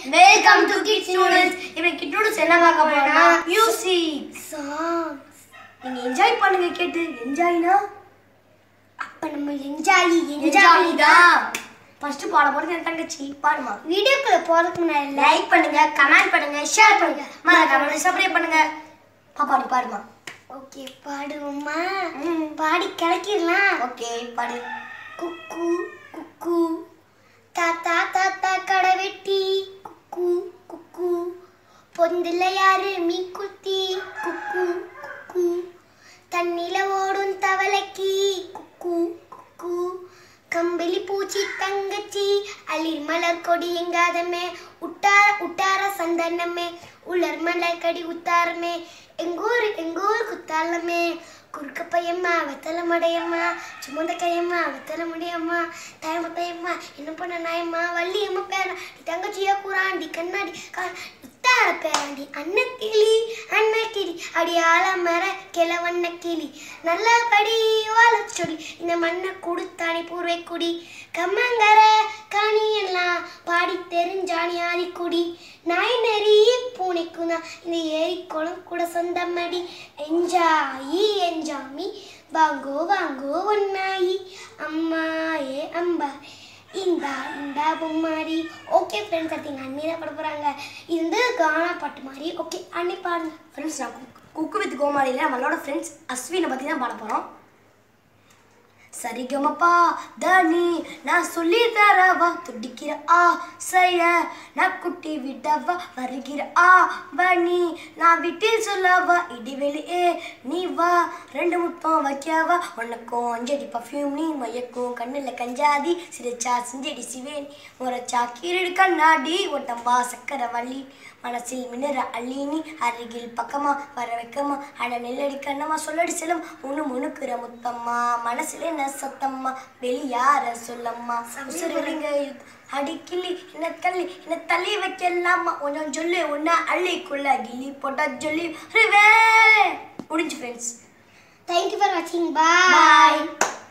Welcome to kid students இப்போ kid students என்ன பார்க்க போறோம்னா மியூசிக் சாங்ஸ் நீங்க என்ஜாய் பண்ணுங்க கேட்டு என்ஜாய்னா அப்ப நம்ம என்ஜாய் என்ஜாய் தான் ஃபர்ஸ்ட் பாட போறது என் தங்கச்சி பாடுமா வீடியோக்குள்ள போறதுக்கு முன்னாடி லைக் பண்ணுங்க கமெண்ட் பண்ணுங்க ஷேர் பண்ணுங்க மறக்காம சப்ஸ்கிரைப் பண்ணுங்க பாப்பா நீ பாடுமா ஓகே பாடுவோமா ம். பாடி கிளக்கிடலாம் ஓகே பாடு குக்கு குக்கு தாத்தா தாத்தா கடை வெட்டி குக்கு குக்கு பொந்துல யாரு மீ குத்தி குக்கு குக்கு தண்ணில ஓடும் தவளைக்கு குக்கு குக்கு கம்பளி பூச்சி தங்கச்சி அளிர் மலர் கொடி எங்காதமே உட்டார உட்டார சந்தனமே உலர் மலர் கடி உத்தாரமே எங்கூர் எங்கூர் குத்தாலமே குறுக்க பையம்மா வெத்தலை மடையம்மா சுமந்த கையம்மா வெத்தலை முடியம்மா தாயம்மா தாயம்மா என்ன பண்ண நாயம்மா வள்ளியம்மா பேரா நீ தங்கச்சியா கூறாண்டி கண்ணாடி கா- உத்தார பேராண்டி அண்ணன் கிளி அண்ணன் கிளி அடி ஆலமர கிழவண்ண கிளி நல்லபடி வாழச்சொடி இந்த மண்ணை கொடுத்தானி பூர்வை குடி கம்மங்கர காணி எல்லாம் பாடி தெரிஞ்சாணி ஆதி குடி நாய் நெறி பூனைக்கும் தான் இந்த ஏரி குளம் கூட சொந்தமடி என்ஜாயி என்ஜாமி வாங்கோ வாங்கோ ஒன்னாயி அம்மா ஏ அம்பா இந்தா இந்தா பொம்மாரி ஓகே ஃப்ரெண்ட்ஸ் அடுத்து எங்கள் அண்ணி தான் பாட போகிறாங்க இது வந்து கானா பாட்டு மாதிரி ஓகே அண்ணி பாடுங்க ஃப்ரெண்ட்ஸ் நான் குக் குக்கு வித் கோமாளியில் நம்மளோட ஃப்ரெண்ட்ஸ் அஸ்வினை பற்றி தான் பாட போகிறோம் சரிகமப்பா தனி நான் சொல்லி தரவா துடிக்கிற ஆ செய்ய நான் குட்டி விடவா வருகிற ஆ வனி நான் வீட்டில் சொல்லவா இடிவெளி ஏ நீ வா ரெண்டு முத்தம் வைக்கவா உனக்கும் அஞ்சடி பர்ஃப்யூம் நீ மயக்கும் கண்ணில் கஞ்சாதி சிரிச்சா சிஞ்சடி சிவேன் முறைச்சா கீரடு கண்ணாடி ஒட்டம்பா சக்கரை வள்ளி மனசில் மின்னற அள்ளினி அருகில் பக்கமா வர வைக்கமா அட நெல்லடி கண்ணம்மா சொல்லடி செல்லும் உனு முணுக்குற முத்தம்மா மனசுல என்ன சத்தம்மா வெளியார சொல்லம்மா உசுருங்க அடிக்கிளி என்ன தள்ளி என்ன தள்ளி வைக்கலாமா கொஞ்சம் சொல்லு உன்ன அள்ளிக்குள்ள கிளி போட்டா சொல்லி வருவே முடிஞ்சு ஃப்ரெண்ட்ஸ் தேங்க்யூ ஃபார் வாட்சிங் பாய் பாய்